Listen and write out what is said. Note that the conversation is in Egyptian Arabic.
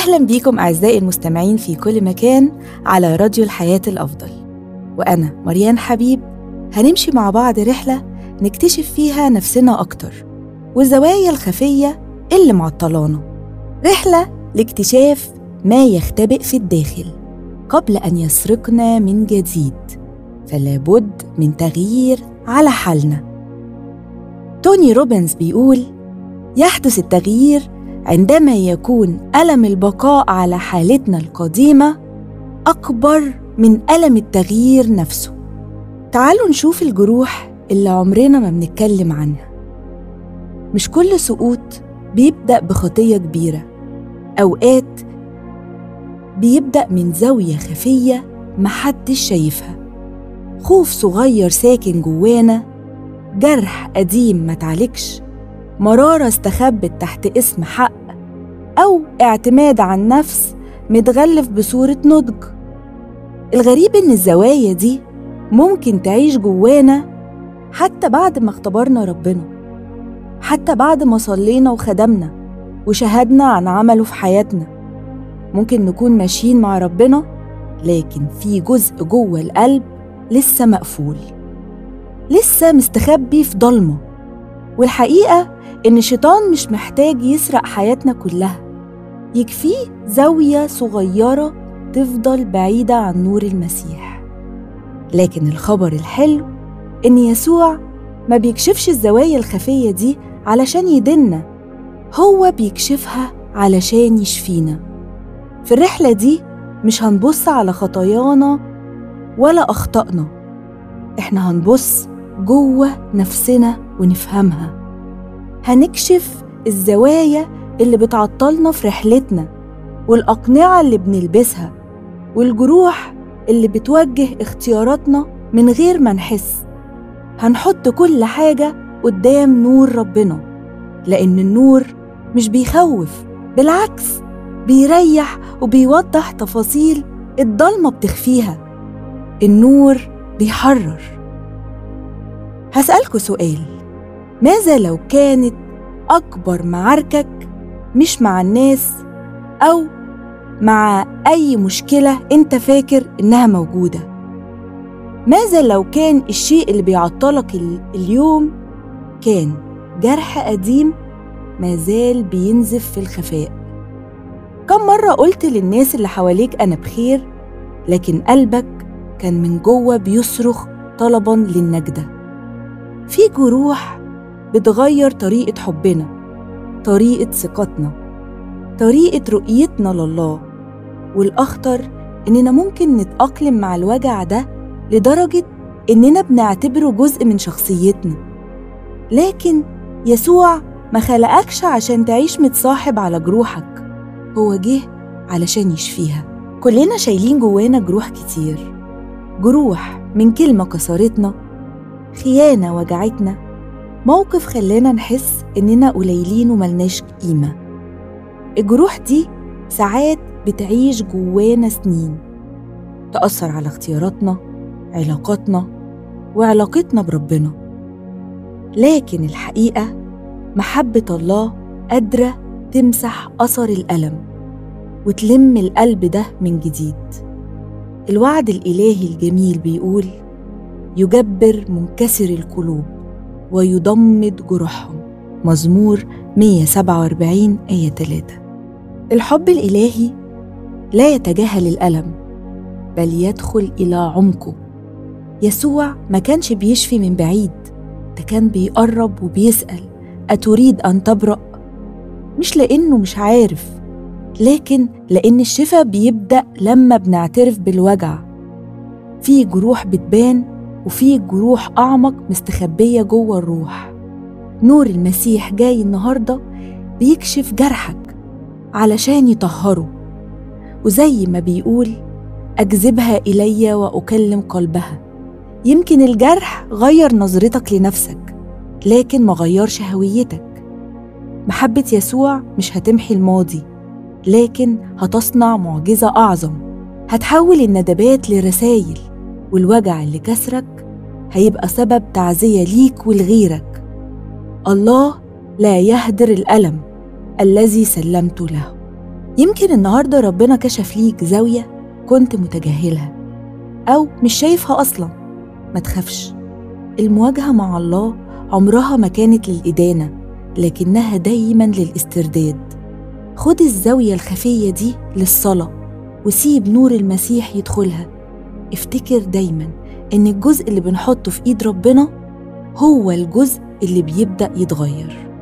أهلا بيكم أعزائي المستمعين في كل مكان على راديو الحياة الأفضل وأنا مريان حبيب هنمشي مع بعض رحلة نكتشف فيها نفسنا أكتر والزوايا الخفية اللي معطلانا رحلة لاكتشاف ما يختبئ في الداخل قبل أن يسرقنا من جديد فلا بد من تغيير على حالنا توني روبنز بيقول يحدث التغيير عندما يكون ألم البقاء على حالتنا القديمة أكبر من ألم التغيير نفسه تعالوا نشوف الجروح اللي عمرنا ما بنتكلم عنها مش كل سقوط بيبدأ بخطية كبيرة أوقات بيبدأ من زاوية خفية محدش شايفها خوف صغير ساكن جوانا جرح قديم ما تعالجش مرارة استخبت تحت اسم حق أو اعتماد على النفس متغلف بصورة نضج الغريب إن الزوايا دي ممكن تعيش جوانا حتى بعد ما اختبرنا ربنا حتى بعد ما صلينا وخدمنا وشهدنا عن عمله في حياتنا ممكن نكون ماشيين مع ربنا لكن في جزء جوه القلب لسه مقفول لسه مستخبي في ضلمة والحقيقة إن الشيطان مش محتاج يسرق حياتنا كلها يكفيه زاوية صغيرة تفضل بعيدة عن نور المسيح لكن الخبر الحلو إن يسوع ما بيكشفش الزوايا الخفية دي علشان يدنا هو بيكشفها علشان يشفينا في الرحلة دي مش هنبص على خطايانا ولا أخطائنا إحنا هنبص جوه نفسنا ونفهمها هنكشف الزوايا اللي بتعطلنا في رحلتنا والأقنعة اللي بنلبسها والجروح اللي بتوجه اختياراتنا من غير ما نحس هنحط كل حاجة قدام نور ربنا لأن النور مش بيخوف بالعكس بيريح وبيوضح تفاصيل الضلمة بتخفيها النور بيحرر هسألكوا سؤال ماذا لو كانت أكبر معاركك مش مع الناس أو مع أي مشكلة أنت فاكر إنها موجودة ماذا لو كان الشيء اللي بيعطلك اليوم كان جرح قديم مازال بينزف في الخفاء كم مرة قلت للناس اللي حواليك أنا بخير لكن قلبك كان من جوه بيصرخ طلبا للنجدة في جروح بتغير طريقة حبنا طريقة ثقتنا طريقة رؤيتنا لله والأخطر إننا ممكن نتأقلم مع الوجع ده لدرجة إننا بنعتبره جزء من شخصيتنا لكن يسوع ما خلقكش عشان تعيش متصاحب على جروحك هو جه علشان يشفيها كلنا شايلين جوانا جروح كتير جروح من كلمة كسرتنا خيانة وجعتنا موقف خلانا نحس إننا قليلين وملناش قيمة الجروح دي ساعات بتعيش جوانا سنين تأثر على اختياراتنا علاقاتنا وعلاقتنا بربنا لكن الحقيقة محبة الله قادرة تمسح أثر الألم وتلم القلب ده من جديد الوعد الإلهي الجميل بيقول يجبر منكسر القلوب ويضمد جروحهم مزمور 147 آية 3 الحب الإلهي لا يتجاهل الألم بل يدخل إلى عمقه يسوع ما كانش بيشفي من بعيد ده كان بيقرب وبيسأل أتريد أن تبرأ؟ مش لأنه مش عارف لكن لأن الشفاء بيبدأ لما بنعترف بالوجع في جروح بتبان وفي جروح أعمق مستخبية جوه الروح نور المسيح جاي النهاردة بيكشف جرحك علشان يطهره وزي ما بيقول أجذبها إلي وأكلم قلبها يمكن الجرح غير نظرتك لنفسك لكن ما غيرش هويتك محبة يسوع مش هتمحي الماضي لكن هتصنع معجزة أعظم هتحول الندبات لرسايل والوجع اللي كسرك هيبقى سبب تعزية ليك ولغيرك الله لا يهدر الألم الذي سلمت له يمكن النهاردة ربنا كشف ليك زاوية كنت متجاهلها أو مش شايفها أصلا ما تخافش المواجهة مع الله عمرها ما كانت للإدانة لكنها دايما للاسترداد خد الزاوية الخفية دي للصلاة وسيب نور المسيح يدخلها افتكر دايما إن الجزء اللي بنحطه في إيد ربنا هو الجزء اللي بيبدأ يتغير